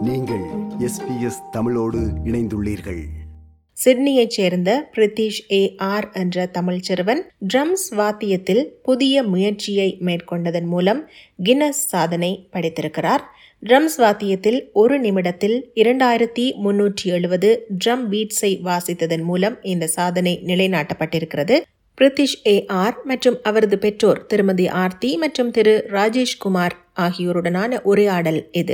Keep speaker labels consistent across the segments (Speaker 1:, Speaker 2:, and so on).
Speaker 1: நீங்கள் எஸ்பிஎஸ் தமிழோடு இணைந்துள்ளீர்கள்
Speaker 2: சிட்னியைச் சேர்ந்த பிரித்திஷ் ஏ ஆர் என்ற தமிழ் சிறுவன் ட்ரம்ஸ் வாத்தியத்தில் புதிய முயற்சியை மேற்கொண்டதன் மூலம் கின்னஸ் சாதனை படைத்திருக்கிறார் ட்ரம்ஸ் வாத்தியத்தில் ஒரு நிமிடத்தில் இரண்டாயிரத்தி முன்னூற்றி எழுபது ட்ரம் பீட்ஸை வாசித்ததன் மூலம் இந்த சாதனை நிலைநாட்டப்பட்டிருக்கிறது பிரித்திஷ் ஏ ஆர் மற்றும் அவரது பெற்றோர் திருமதி ஆர்த்தி மற்றும் திரு ராஜேஷ்குமார் ஆகியோருடனான உரையாடல் இது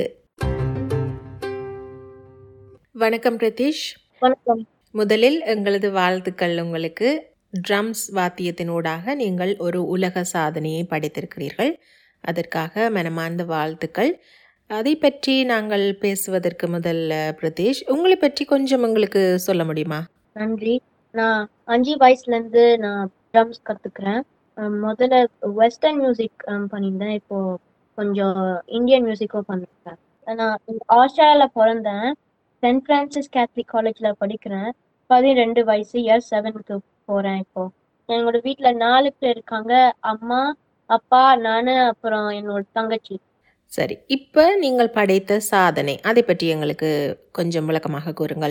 Speaker 2: வணக்கம் பிரித்திஷ்
Speaker 3: வணக்கம்
Speaker 2: முதலில் எங்களது வாழ்த்துக்கள் உங்களுக்கு ட்ரம்ஸ் வாத்தியத்தினூடாக நீங்கள் ஒரு உலக சாதனையை படைத்திருக்கிறீர்கள் அதற்காக மனமார்ந்த வாழ்த்துக்கள் அதை பற்றி நாங்கள் பேசுவதற்கு முதல்ல பிரதேஷ் உங்களை பற்றி கொஞ்சம் எங்களுக்கு சொல்ல முடியுமா
Speaker 3: நன்றி நான் அஞ்சு வயசுல இருந்து நான் ட்ரம்ஸ் கத்துக்கிறேன் அஹ் முதல்ல வெஸ்டர்ன் மியூசிக் பண்ணியிருந்தேன் இப்போ கொஞ்சம் இந்தியன் மியூசிக்கும் பண்ணிருக்கேன் நான் இங்க ஆஸ்திரேலியால பிறந்தேன் சென்ட் பிரான்சிஸ் கேத்தலிக் காலேஜ்ல படிக்கிறேன் பதிரெண்டு வயசு இயர் செவனுக்கு போறேன் இப்போ எங்களோட வீட்ல நாலு பேர் இருக்காங்க அம்மா அப்பா நானு அப்புறம் என்னோட தங்கச்சி
Speaker 2: சரி இப்போ நீங்கள் படைத்த சாதனை அதை பற்றி எங்களுக்கு கொஞ்சம் விளக்கமாக கூறுங்கள்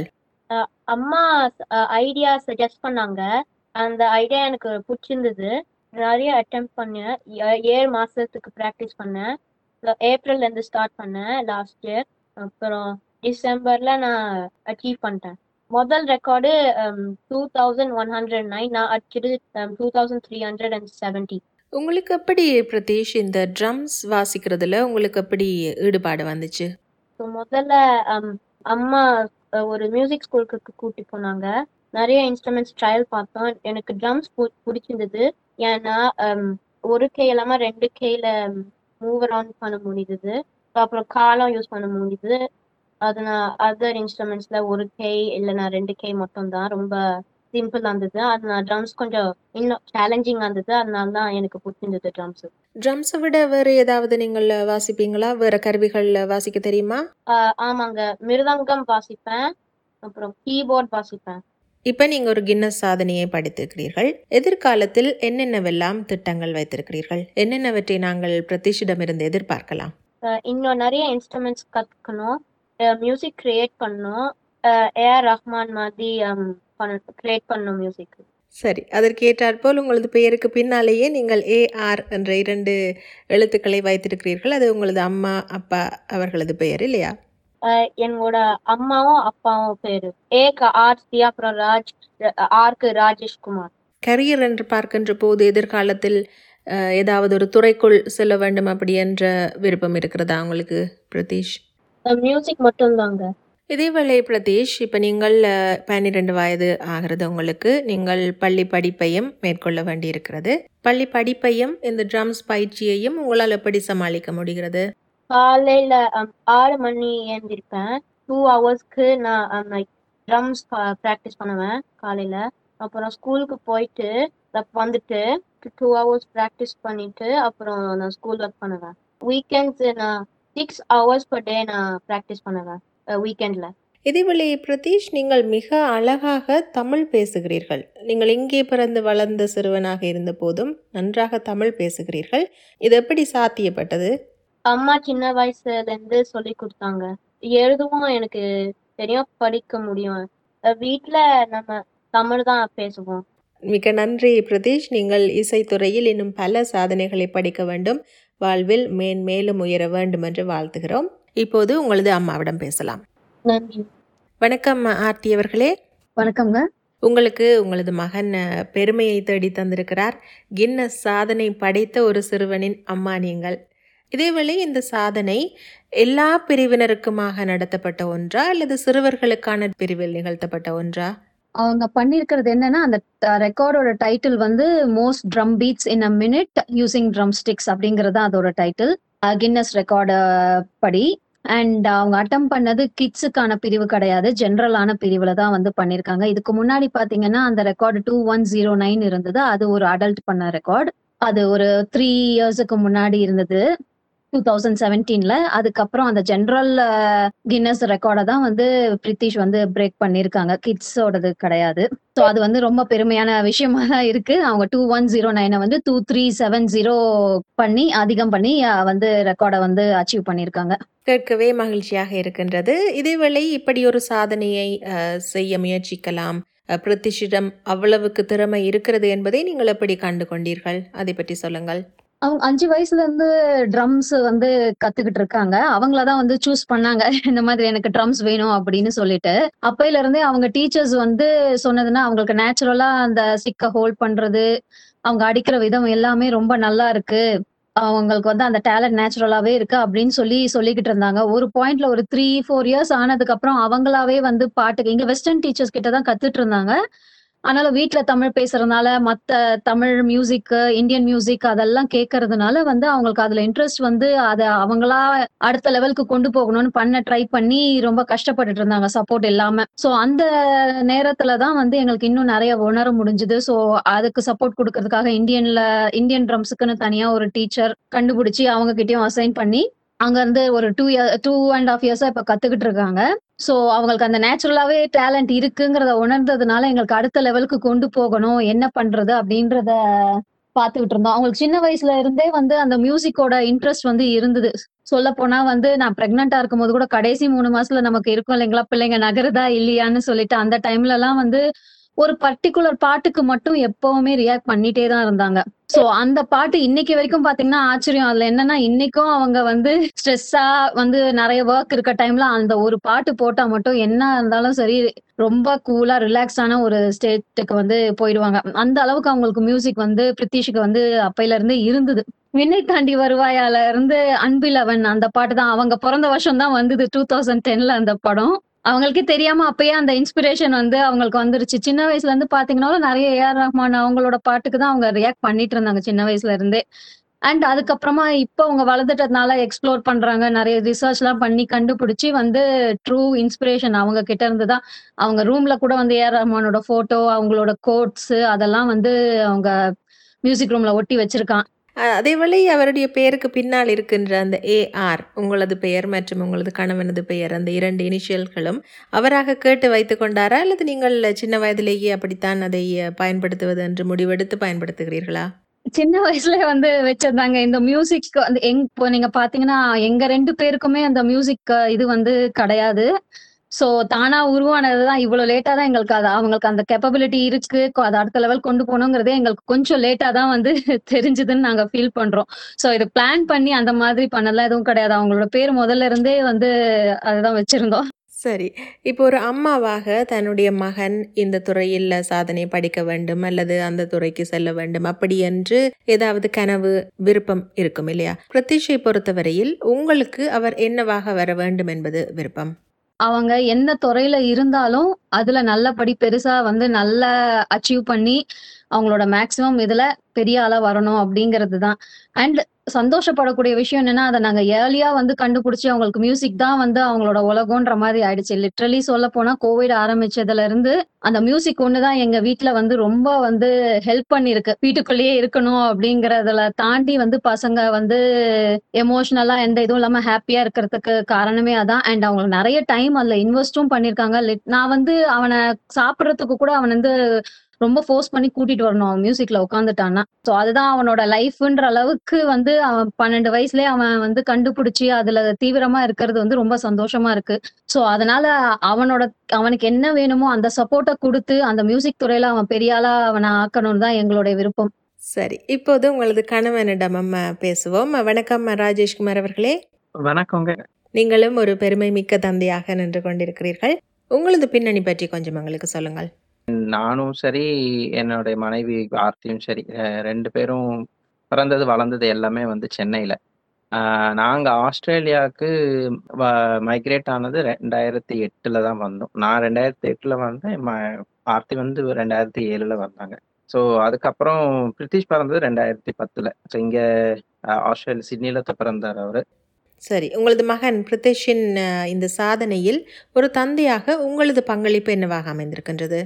Speaker 3: அம்மா ஐடியா சஜஸ்ட் பண்ணாங்க அந்த ஐடியா எனக்கு பிடிச்சிருந்தது நிறைய அட்டெம்ட் பண்ணேன் ஏ- ஏழு மாசத்துக்கு ப்ராக்டிஸ் பண்ணேன் ஏப்ரல்ல இருந்து ஸ்டார்ட் பண்ணேன் லாஸ்ட் இயர் அப்புறம் டிசம்பர்ல நான் அச்சீவ் பண்ணிட்டேன் முதல் record two thousand one hundred nine நான் அடிச்சது two thousand three hundred and seventy
Speaker 2: உங்களுக்கு எப்படி பிரதேஷ் இந்த ட்ரம்ஸ் வாசிக்கிறதுல உங்களுக்கு எப்படி ஈடுபாடு வந்துச்சு
Speaker 3: ஸோ முதல்ல um, அம்மா அஹ், ஒரு மியூசிக் ஸ்கூலுக்கு கூட்டி போனாங்க நிறைய இன்ஸ்ட்ருமெண்ட்ஸ் ட்ரையல் பார்த்தோம் எனக்கு ட்ரம்ஸ் பிடிச்சிருந்தது ஏன்னா um, ஒரு கை இல்லாம ரெண்டு கையில மூவ் ஆன் பண்ண முடியுது அப்புறம் காலம் யூஸ் பண்ண முடியுது அது நான் அதர் இன்ஸ்ட்ருமெண்ட்ஸ்ல ஒரு கை இல்லைனா ரெண்டு கை மட்டும் தான் ரொம்ப சிம்பிள் இருந்தது அது நான் ட்ரம்ஸ் கொஞ்சம் இன்னும் சேலஞ்சிங் இருந்தது அதனால தான் எனக்கு பிடிச்சிருந்தது ட்ரம்ஸ்
Speaker 2: ட்ரம்ஸை விட வேறு ஏதாவது நீங்கள் வாசிப்பீங்களா வேறு கருவிகள் வாசிக்க தெரியுமா
Speaker 3: ஆஹ் ஆமாங்க மிருதங்கம் வாசிப்பேன் அப்புறம் கீபோர்ட் வாசிப்பேன்
Speaker 2: இப்போ நீங்கள் ஒரு கின்னஸ் சாதனையை படைத்திருக்கிறீர்கள் எதிர்காலத்தில் என்னென்னவெல்லாம் திட்டங்கள் வைத்திருக்கிறீர்கள் என்னென்னவற்றை நாங்கள் பிரதீஷிடமிருந்து எதிர்பார்க்கலாம்
Speaker 3: ஆஹ் இன்னும் நிறைய இன்ஸ்ட்ருமெண்ட்ஸ் கத்துக்கணும் மியூசிக் கிரியேட் பண்ணணும் ஏஆர் ரஹ்மான் மாதிரி கிரியேட் பண்ணணும் மியூசிக்
Speaker 2: சரி அதற்கு ஏற்றாற்போல் உங்களது பெயருக்கு பின்னாலேயே நீங்கள் ஏஆர் என்ற இரண்டு எழுத்துக்களை வைத்திருக்கிறீர்கள் அது உங்களது அம்மா அப்பா அவர்களது பெயர் இல்லையா
Speaker 3: என்னோட அம்மாவும் அப்பாவும் பேரு ஏக்கு ஆர்த்தி அப்புறம் ராஜ் ஆர்க்கு ராஜேஷ்குமார்
Speaker 2: கரியர் என்று பார்க்கின்ற போது எதிர்காலத்தில் அஹ், ஏதாவது ஒரு துறைக்குள் செல்ல வேண்டும் அப்படி என்ற விருப்பம் இருக்கிறதா உங்களுக்கு பிரதீஷ்
Speaker 3: மியூசிக் மட்டும்தாங்க
Speaker 2: இதேவேளை பிரதீஷ் இப்போ நீங்கள் அஹ், பன்னிரண்டு வயது ஆகிறது உங்களுக்கு நீங்கள் பள்ளி படிப்பையும் மேற்கொள்ள வேண்டியிருக்கிறது பள்ளி படிப்பையும் இந்த ட்ரம்ஸ் பயிற்சியையும் உங்களால் எப்படி சமாளிக்க முடிகிறது
Speaker 3: காலையில um, ஆறு மணி எழுந்திருப்பேன் டூ ஹவர்ஸ்க்கு நான் லைக் ட்ரம்ஸ் ப்ராக்டிஸ் பண்ணுவேன் காலையில அப்புறம் ஸ்கூலுக்கு போயிட்டு அப்~ வந்துட்டு டூ ஹவர்ஸ் ப்ராக்டிஸ் பண்ணிட்டு அப்புறம் நான் ஸ்கூல் ஒர்க் பண்ணுவேன் வீக்கெண்ட்ஸ் நான் சிக்ஸ் ஹவர்ஸ் பர் டே நான் ப்ராக்டிஸ் பண்ணுவேன் வீக்கெண்ட்ல
Speaker 2: இதேவேளை பிரதீஷ் நீங்கள் மிக அழகாக தமிழ் பேசுகிறீர்கள் நீங்கள் இங்கே பிறந்து வளர்ந்த சிறுவனாக இருந்த போதும் நன்றாக தமிழ் பேசுகிறீர்கள் இது எப்படி சாத்தியப்பட்டது
Speaker 3: அம்மா சின்ன வயசுல இருந்து சொல்லி கொடுத்தாங்க எழுதவும் எனக்கு தெரியும் படிக்க முடியும் அஹ் வீட்ல நம்ம தமிழ் தான் பேசுவோம்
Speaker 2: மிக நன்றி பிரதீஷ் நீங்கள் இசைத்துறையில் இன்னும் பல சாதனைகளை படிக்க வேண்டும் வாழ்வில் மேன்மேலும் உயர வேண்டும் என்று வாழ்த்துகிறோம் இப்போது உங்களது அம்மாவிடம் பேசலாம்
Speaker 3: நன்றி
Speaker 2: வணக்கம் ஆர்த்தி அவர்களே
Speaker 4: வணக்கம்ங்க
Speaker 2: உங்களுக்கு உங்களது மகன் அஹ், பெருமையை தேடி தந்திருக்கிறார் கின்னஸ் சாதனை படைத்த ஒரு சிறுவனின் அம்மா நீங்கள் இதேவேளை இந்த சாதனை எல்லா பிரிவினருக்குமாக நடத்தப்பட்ட ஒன்றா அல்லது சிறுவர்களுக்கான பிரிவில் நிகழ்த்தப்பட்ட ஒன்றா
Speaker 4: அவங்க பண்ணிருக்கிறது என்னன்னா அந்த ரெக்கார்டோட டைட்டில் வந்து most drum beats in a minute using drum sticks அப்படிங்கிறது தான் அதோட டைட்டில் கின்னஸ் ரெக்கார்டு படி அண்ட் அவங்க அட்டம் பண்ணது கிட்ஸுக்கான பிரிவு கிடையாது ஜென்ரலான பிரிவுல தான் வந்து பண்ணிருக்காங்க இதுக்கு முன்னாடி பாத்தீங்கன்னா அந்த record two one zero nine இருந்தது அது ஒரு அடல்ட் பண்ண ரெக்கார்ட் அது ஒரு த்ரீ இயர்ஸுக்கு முன்னாடி இருந்தது டூ தௌசண்ட் செவன்டீன்ல அதுக்கப்புறம் அந்த ஜென்ரல் கின்னஸ் ரெக்கார்டை தான் வந்து பிரித்திஷ் வந்து பிரேக் பண்ணியிருக்காங்க கிட்ஸோடது கிடையாது ஸோ அது வந்து ரொம்ப பெருமையான விஷயமா தான் இருக்கு அவங்க டூ ஒன் ஜீரோ நைனை வந்து டூ த்ரீ செவன் ஜீரோ பண்ணி அதிகம் பண்ணி அஹ், வந்து ரெக்கார்டை வந்து அச்சீவ் பண்ணியிருக்காங்க
Speaker 2: கேட்கவே மகிழ்ச்சியாக இருக்கின்றது இதேவேளை இப்படி ஒரு சாதனையை அஹ், செய்ய முயற்சிக்கலாம் அஹ், பிரித்திஷிடம் அவ்வளவுக்கு திறமை இருக்கிறது என்பதை நீங்கள் எப்படி கண்டு கொண்டீர்கள் அதை பற்றி சொல்லுங்கள்
Speaker 4: அவங்க அஞ்சு வயசுல இருந்து ட்ரம்ஸ் வந்து கத்துக்கிட்டு இருக்காங்க அவங்களதான் வந்து சூஸ் பண்ணாங்க இந்த மாதிரி எனக்கு ட்ரம்ஸ் வேணும் அப்படின்னு சொல்லிட்டு அப்பையில இருந்தே அவங்க டீச்சர்ஸ் வந்து சொன்னதுன்னா அவங்களுக்கு நேச்சுரலா அந்த ஸ்டிக்கை ஹோல்ட் பண்றது அவங்க அடிக்கிற விதம் எல்லாமே ரொம்ப நல்லா இருக்கு அவங்களுக்கு வந்து அந்த டேலண்ட் நேச்சுரலாவே இருக்கு அப்படின்னு சொல்லி சொல்லிக்கிட்டு இருந்தாங்க ஒரு பாயிண்ட்ல ஒரு த்ரீ ஃபோர் இயர்ஸ் ஆனதுக்கு அப்புறம் அவங்களாவே வந்து பாட்டுக்கு இங்க வெஸ்டர்ன் டீச்சர்ஸ் கிட்ட தான் கத்துட்டு இருந்தாங்க ஆனாலும் வீட்ல தமிழ் பேசுறதுனால மத்த தமிழ் மியூசிக் இந்தியன் மியூசிக் அதெல்லாம் கேட்கறதுனால வந்து அவங்களுக்கு அதுல இன்ட்ரெஸ்ட் வந்து அதை அவங்களா அடுத்த லெவலுக்கு கொண்டு போகணும்னு பண்ண ட்ரை பண்ணி ரொம்ப கஷ்டப்பட்டுட்டு இருந்தாங்க சப்போர்ட் இல்லாம சோ அந்த நேரத்துல தான் வந்து எங்களுக்கு இன்னும் நிறைய உணர முடிஞ்சுது சோ அதுக்கு சப்போர்ட் கொடுக்கறதுக்காக இந்தியன்ல இந்தியன் ட்ரம்ஸுக்குன்னு தனியா ஒரு டீச்சர் கண்டுபிடிச்சி அவங்க கிட்டயும் அசைன் பண்ணி அங்க இருந்து ஒரு two year two and half இயர்ஸா இப்ப கத்துக்கிட்டு இருக்காங்க சோ அவங்களுக்கு அந்த நேச்சுரலாவே டேலண்ட் இருக்குங்கிறத உணர்ந்ததுனால எங்களுக்கு அடுத்த லெவலுக்கு கொண்டு போகணும் என்ன பண்றது அப்படின்றத பாத்துக்கிட்டு இருந்தோம் அவங்களுக்கு சின்ன வயசுல இருந்தே வந்து அந்த மியூசிக்கோட இன்ட்ரெஸ்ட் வந்து இருந்தது சொல்ல போனா வந்து நான் பிரெக்னெண்டா இருக்கும் போது கூட கடைசி மூணு மாசத்துல நமக்கு இருக்கும் இல்லைங்களா பிள்ளைங்க நகருதா இல்லையான்னு சொல்லிட்டு அந்த டைம்ல எல்லாம் வந்து ஒரு பர்டிகுலர் பாட்டுக்கு மட்டும் எப்பவுமே ரியாக்ட் பண்ணிட்டே தான் இருந்தாங்க சோ அந்த பாட்டு இன்னைக்கு வரைக்கும் பாத்தீங்கன்னா ஆச்சரியம் அதுல என்னன்னா இன்னைக்கும் அவங்க வந்து ஸ்ட்ரெஸ்ஸா வந்து நிறைய ஒர்க் இருக்க டைம்ல அந்த ஒரு பாட்டு போட்டா மட்டும் என்ன இருந்தாலும் சரி ரொம்ப கூலா ரிலாக்ஸான ஒரு ஸ்டேட்டுக்கு வந்து போயிடுவாங்க அந்த அளவுக்கு அவங்களுக்கு மியூசிக் வந்து பிரித்திஷுக்கு வந்து அப்பையில இருந்தே இருந்தது விண்ணை தாண்டி வருவாயால இருந்து அன்பிலவன் அந்த பாட்டு தான் அவங்க பிறந்த வருஷம் தான் வந்தது டூ தௌசண்ட் டென்ல அந்த படம் அவங்களுக்கே தெரியாம அப்பயே அந்த இன்ஸ்பிரேஷன் வந்து அவங்களுக்கு வந்துருச்சு சின்ன வயசுல இருந்து பாத்தீங்கன்னாலும் நிறைய ஏஆர் ரஹ்மான் அவங்களோட பாட்டுக்கு தான் அவங்க ரியாக்ட் பண்ணிட்டு இருந்தாங்க சின்ன வயசுல இருந்தே அண்ட் அதுக்கப்புறமா இப்போ அவங்க வளர்ந்துட்டதுனால எக்ஸ்ப்ளோர் பண்றாங்க நிறைய ரிசர்ச் எல்லாம் பண்ணி கண்டுபிடிச்சி வந்து ட்ரூ இன்ஸ்பிரேஷன் அவங்க கிட்ட இருந்து தான் அவங்க ரூம்ல கூட வந்து ஏஆர் ரஹ்மானோட போட்டோ அவங்களோட கோட்ஸ் அதெல்லாம் வந்து அவங்க மியூசிக் ரூம்ல ஒட்டி வச்சிருக்கான்
Speaker 2: அஹ், அதேவேளை அவருடைய பெயருக்கு பின்னால் இருக்கின்ற அந்த ஏஆர் உங்களது பெயர் மற்றும் உங்களது கணவனது பெயர் அந்த இரண்டு இனிஷியல்களும் அவராக கேட்டு வைத்து கொண்டாரா அல்லது நீங்கள் சின்ன வயதிலேயே அப்படித்தான் அதை அஹ், பயன்படுத்துவது என்று முடிவெடுத்து பயன்படுத்துகிறீர்களா
Speaker 4: சின்ன வயசுல வந்து வச்சிருந்தாங்க இந்த மியூசிக் வந்து எங் இப்போ நீங்க பாத்தீங்கன்னா எங்க ரெண்டு பேருக்குமே அந்த மியூசிக் இது வந்து கிடையாது சோ தானா உருவானதுதான் இவ்வளவு லேட்டா தான் எங்களுக்கு அது அவங்களுக்கு அந்த கேப்பபிலிட்டி இருக்கு கொ- அதை அடுத்த லெவல் கொண்டு போகணுங்கிறதே எங்களுக்கு கொஞ்சம் லேட்டா தான் வந்து தெரிஞ்சதுன்னு நாங்க ஃபீல் பண்றோம் சோ இது பிளான் பண்ணி அந்த மாதிரி பண்ணலாம் எதுவும் கிடையாது அவங்களோட பேர் முதல்ல இருந்தே வந்து அதுதான் வச்சிருந்தோம்
Speaker 2: சரி இப்போ ஒரு அம்மாவாக தன்னுடைய மகன் இந்த துறையில் சாதனை படிக்க வேண்டும் அல்லது அந்த துறைக்கு செல்ல வேண்டும் அப்படி என்று ஏதாவது கனவு விருப்பம் இருக்கும் இல்லையா பிரத்யூஷை பொறுத்தவரையில் உங்களுக்கு அவர் என்னவாக வர வேண்டும் என்பது விருப்பம்
Speaker 4: அவங்க என்ன துறையில இருந்தாலும் அதுல நல்லபடி பெருசா வந்து நல்லா அச்சீவ் பண்ணி அவங்களோட மேக்சிமம் இதுல பெரிய ஆளா வரணும் அப்படிங்கிறது தான் அண்ட் சந்தோஷப்படக்கூடிய விஷயம் என்னன்னா அதை நாங்க ஏர்லியா வந்து கண்டுபிடிச்சு அவங்களுக்கு மியூசிக் தான் வந்து அவங்களோட உலகம்ன்ற மாதிரி ஆயிடுச்சு லிட்ரலி சொல்ல போனா கோவிட் ஆரம்பிச்சதுல இருந்து அந்த மியூசிக் ஒண்ணுதான் எங்க வீட்ல வந்து ரொம்ப வந்து ஹெல்ப் பண்ணிருக்கு வீட்டுக்குள்ளேயே இருக்கணும் அப்படிங்கறதுல தாண்டி வந்து பசங்க வந்து எமோஷனலா எந்த இதுவும் இல்லாம ஹாப்பியா இருக்கிறதுக்கு காரணமே அதான் அண்ட் அவங்களுக்கு நிறைய டைம் அதுல இன்வெஸ்டும் பண்ணிருக்காங்க lit- நான் வந்து அவனை சாப்பிடறதுக்கு கூட அவன் வந்து ரொம்ப ஃபோர்ஸ் பண்ணி கூட்டிட்டு வரணும் அவன் மியூசிக்ல உட்காந்துட்டான்னா ஸோ அதுதான் அவனோட லைஃப்ன்ற அளவுக்கு வந்து அவன் பன்னெண்டு வயசுலயே அவன் வந்து கண்டுபிடிச்சி அதுல தீவிரமா இருக்கிறது வந்து ரொம்ப சந்தோஷமா இருக்கு ஸோ அதனால அவனோட அவனுக்கு என்ன வேணுமோ அந்த சப்போர்ட்டை கொடுத்து அந்த மியூசிக் துறையில அவன் பெரிய ஆளா அவனை ஆக்கணும்னு தான் எங்களுடைய விருப்பம்
Speaker 2: சரி இப்போது உங்களது கணவனிடம் அம்மா பேசுவோம் வணக்கம் ராஜேஷ்குமார் அவர்களே
Speaker 5: வணக்கங்க
Speaker 2: நீங்களும் ஒரு பெருமை மிக்க தந்தையாக நின்று கொண்டிருக்கிறீர்கள் உங்களது பின்னணி பற்றி கொஞ்சம் எங்களுக்கு சொல்லுங்கள்
Speaker 5: நானும் சரி என்னுடைய மனைவி ஆர்த்தியும் சரி அஹ் ரெண்டு பேரும் பிறந்தது வளர்ந்தது எல்லாமே வந்து சென்னையில ஆஹ் நாங்க ஆஸ்திரேலியாவுக்கு மைக்ரேட் ஆனது ரெண்டாயிரத்தி எட்டுல தான் வந்தோம் நான் ரெண்டாயிரத்தி எட்டுல வந்தேன் ம- ஆர்த்தி வந்து ரெண்டாயிரத்தி ஏழுல வந்தாங்க ஸோ அதுக்கப்புறம் பிரித்திஷ் பிறந்தது ரெண்டாயிரத்தி பத்துல ஸோ இங்க ஆஹ் ஆஸ்திரேலியா சிட்னில தான் பிறந்தார் அவரு
Speaker 2: சரி உங்களது மகன் பிரித்தேஷின் அஹ், இந்த சாதனையில் ஒரு தந்தையாக உங்களது பங்களிப்பு என்னவாக அமைந்திருக்கின்றது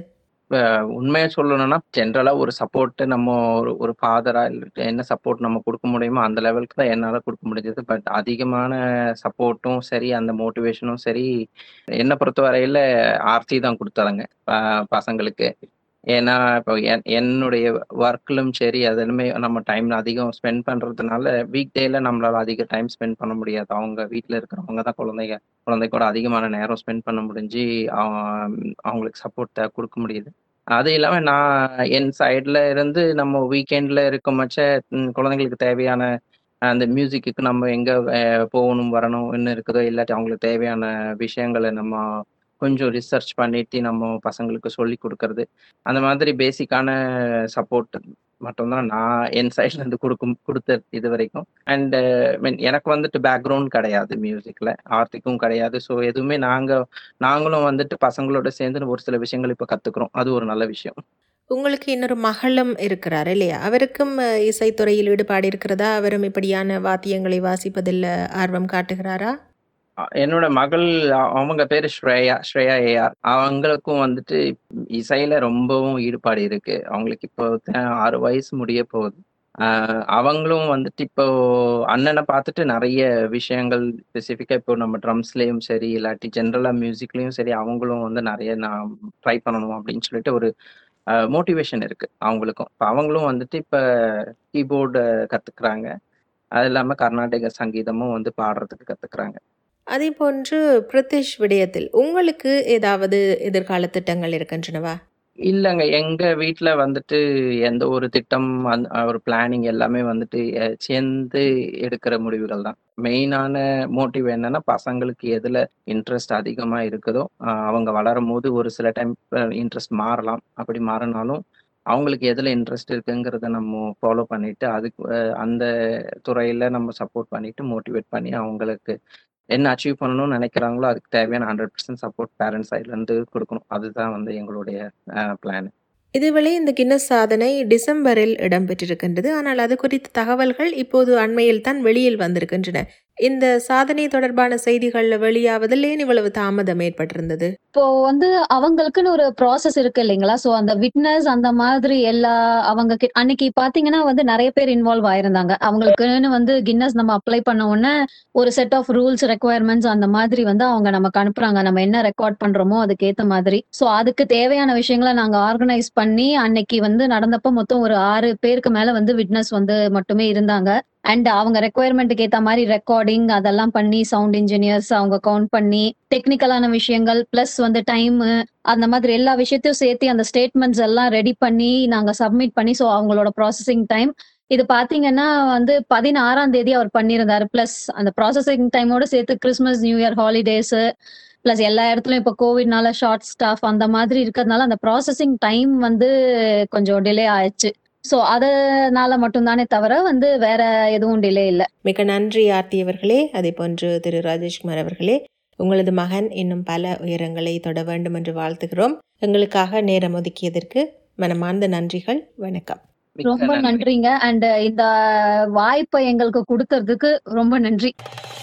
Speaker 5: உண்மையா சொல்லணும்னா ஜென்ரலா ஒரு சப்போர்ட் நம்ம ஒரு ஒரு ஃபாதரா என்ன சப்போர்ட் நம்ம கொடுக்க முடியுமோ அந்த லெவலுக்கு தான் என்னால கொடுக்க முடிஞ்சது பட் அதிகமான சப்போர்ட்டும் சரி அந்த மோட்டிவேஷனும் சரி என்னை பொறுத்த வரையில ஆர்த்தி தான் கொடுத்தாங்க பசங்களுக்கு ஏன்னா இப்போ என் என்னுடைய ஒர்க்லும் சரி அதிலுமே நம்ம டைம் அதிகம் ஸ்பெண்ட் பண்றதுனால வீக் டேல நம்மளால அதிக டைம் ஸ்பெண்ட் பண்ண முடியாது அவங்க வீட்டில் இருக்கிறவங்க தான் குழந்தைங்க குழந்தை கூட அதிகமான நேரம் ஸ்பெண்ட் பண்ண முடிஞ்சு அவங்களுக்கு சப்போர்ட்டை கொடுக்க முடியுது அது இல்லாமல் நான் என் சைடில் இருந்து நம்ம வீக்கெண்டில் இருக்கும் மச்ச குழந்தைங்களுக்கு தேவையான அந்த மியூசிக்கு நம்ம எங்கே போகணும் வரணும் என்ன இருக்குதோ இல்லாட்டி அவங்களுக்கு தேவையான விஷயங்களை நம்ம கொஞ்சம் ரிசர்ச் பண்ணிட்டு நம்ம பசங்களுக்கு சொல்லி கொடுக்கறது அந்த மாதிரி பேசிக்கான சப்போர்ட் மட்டும்தான் நான் என் சைட்ல இருந்து கொடுக்கும் கொடுத்த இது வரைக்கும் அண்ட் மீன் எனக்கு வந்துட்டு பேக்ரவுண்ட் கிடையாது மியூசிக்ல ஆர்த்திக்கும் கிடையாது ஸோ எதுவுமே நாங்க நாங்களும் வந்துட்டு பசங்களோட சேர்ந்து ஒரு சில விஷயங்கள் இப்போ கத்துக்கிறோம் அது ஒரு நல்ல விஷயம்
Speaker 2: உங்களுக்கு இன்னொரு மகளும் இருக்கிறார் இல்லையா அவருக்கும் இசைத்துறையில் ஈடுபாடு இருக்கிறதா அவரும் இப்படியான வாத்தியங்களை வாசிப்பதில் ஆர்வம் காட்டுகிறாரா
Speaker 5: என்னோட மகள் அவங்க பேரு ஸ்ரேயா ஸ்ரேயா ஏஆர் அவங்களுக்கும் வந்துட்டு இசையில ரொம்பவும் ஈடுபாடு இருக்கு அவங்களுக்கு இப்போ ஆறு வயசு முடிய போகுது அவங்களும் வந்துட்டு இப்போ அண்ணனை பார்த்துட்டு நிறைய விஷயங்கள் ஸ்பெசிஃபிக்கா இப்போ நம்ம ட்ரம்ஸ்லயும் சரி இல்லாட்டி ஜென்ரலா மியூசிக்லயும் சரி அவங்களும் வந்து நிறைய நான் ட்ரை பண்ணணும் அப்படின்னு சொல்லிட்டு ஒரு மோட்டிவேஷன் இருக்கு அவங்களுக்கும் இப்போ அவங்களும் வந்துட்டு இப்ப கீபோர்டு கத்துக்கிறாங்க அது இல்லாம கர்நாடக சங்கீதமும் வந்து பாடுறதுக்கு கத்துக்கிறாங்க
Speaker 2: அதே போன்று பிரித்திஷ் விடயத்தில் உங்களுக்கு ஏதாவது எதிர்கால திட்டங்கள் இருக்கின்றனவா
Speaker 5: இல்லைங்க எங்க வீட்டில் வந்துட்டு எந்த ஒரு திட்டம் அந்த ஒரு பிளானிங் எல்லாமே வந்துட்டு சேர்ந்து எடுக்கிற முடிவுகள் தான் மெயினான மோட்டிவ் என்னன்னா பசங்களுக்கு எதுல இன்ட்ரெஸ்ட் அதிகமா இருக்குதோ அவங்க வளரும் போது ஒரு சில டைம் இன்ட்ரெஸ்ட் மாறலாம் அப்படி மாறினாலும் அவங்களுக்கு எதுல இன்ட்ரெஸ்ட் இருக்குங்கிறத நம்ம ஃபாலோ பண்ணிட்டு அதுக்கு அந்த துறையில நம்ம சப்போர்ட் பண்ணிட்டு மோட்டிவேட் பண்ணி அவங்களுக்கு என்ன அச்சீவ் பண்ணணும்னு நினைக்கிறாங்களோ அதுக்கு தேவையான ஹண்ட்ரட் பர்சன்ட் சப்போர்ட் பேரண்ட்ஸ் சைட்லேருந்து கொடுக்கணும் அதுதான் வந்து எங்களுடைய பிளான்
Speaker 2: இதுவேளை இந்த கின்னஸ் சாதனை டிசம்பரில் இடம்பெற்றிருக்கின்றது ஆனால் அது குறித்த தகவல்கள் இப்போது அண்மையில் தான் வெளியில் வந்திருக்கின்றன இந்த சாதனை தொடர்பான செய்திகள் வெளியாவதில் ஏன் இவ்வளவு தாமதம் ஏற்பட்டிருந்தது
Speaker 4: இப்போ வந்து அவங்களுக்குன்னு ஒரு ப்ராசஸ் இருக்கு இல்லைங்களா சோ அந்த விட்னஸ் அந்த மாதிரி எல்லா அவங்க அன்னைக்கு பாத்தீங்கன்னா வந்து நிறைய பேர் இன்வால்வ் ஆயிருந்தாங்க அவங்களுக்குன்னு வந்து கின்னஸ் நம்ம அப்ளை பண்ண உடனே ஒரு செட் ஆஃப் ரூல்ஸ் ரெக்குவயர்மெண்ட்ஸ் அந்த மாதிரி வந்து அவங்க நமக்கு அனுப்புறாங்க நம்ம என்ன ரெக்கார்ட் பண்றோமோ அதுக்கு ஏத்த மாதிரி சோ அதுக்கு தேவையான விஷயங்களை நாங்க ஆர்கனைஸ் பண்ணி அன்னைக்கு வந்து நடந்தப்ப மொத்தம் ஒரு ஆறு பேருக்கு மேல வந்து விட்னஸ் வந்து மட்டுமே இருந்தாங்க அண்ட் அவங்க ரெக்குவயர்மெண்ட்டுக்கு ஏத்த மாதிரி ரெக்கார்டிங் அதெல்லாம் பண்ணி சவுண்ட் இன்ஜினியர்ஸ் அவங்க கவுண்ட் பண்ணி டெக்னிக்கலான விஷயங்கள் பிளஸ் வந்து டைம் அந்த மாதிரி எல்லா விஷயத்தையும் சேர்த்து அந்த ஸ்டேட்மெண்ட்ஸ் எல்லாம் ரெடி பண்ணி நாங்க சப்மிட் பண்ணி ஸோ அவங்களோட ப்ராசஸிங் டைம் இது பாத்தீங்கன்னா வந்து பதினாறாம் தேதி அவர் பண்ணியிருந்தாரு பிளஸ் அந்த ப்ராசஸிங் டைமோட சேர்த்து Christmas new year holidays plus எல்லா இடத்துலயும் இப்போ கோவிட்னால ஷார்ட் ஸ்டாஃப் அந்த மாதிரி இருக்கிறதுனால அந்த ப்ராசஸிங் டைம் வந்து கொஞ்சம் டிலே ஆயிடுச்சு ஸோ அதனால மட்டும்தானே தவிர வந்து வேற எதுவும் டிலே இல்லை
Speaker 2: மிக நன்றி ஆர்த்தி அவர்களே அதே போன்று திரு ராஜேஷ்குமார் அவர்களே உங்களது மகன் இன்னும் பல உயரங்களை தொட வேண்டும் என்று வாழ்த்துகிறோம் எங்களுக்காக நேரம் ஒதுக்கியதற்கு மனமார்ந்த நன்றிகள் வணக்கம்
Speaker 4: ரொம்ப நன்றிங்க அண்ட் இந்த வாய்ப்பை எங்களுக்கு கொடுக்கறதுக்கு ரொம்ப நன்றி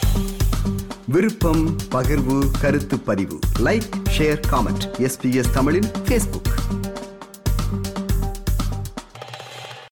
Speaker 1: விருப்பம் பகிர்வு கருத்து பதிவு லைக் ஷேர் காமெண்ட் எஸ்பிஎஸ் தமிழின் ஃபேஸ்புக்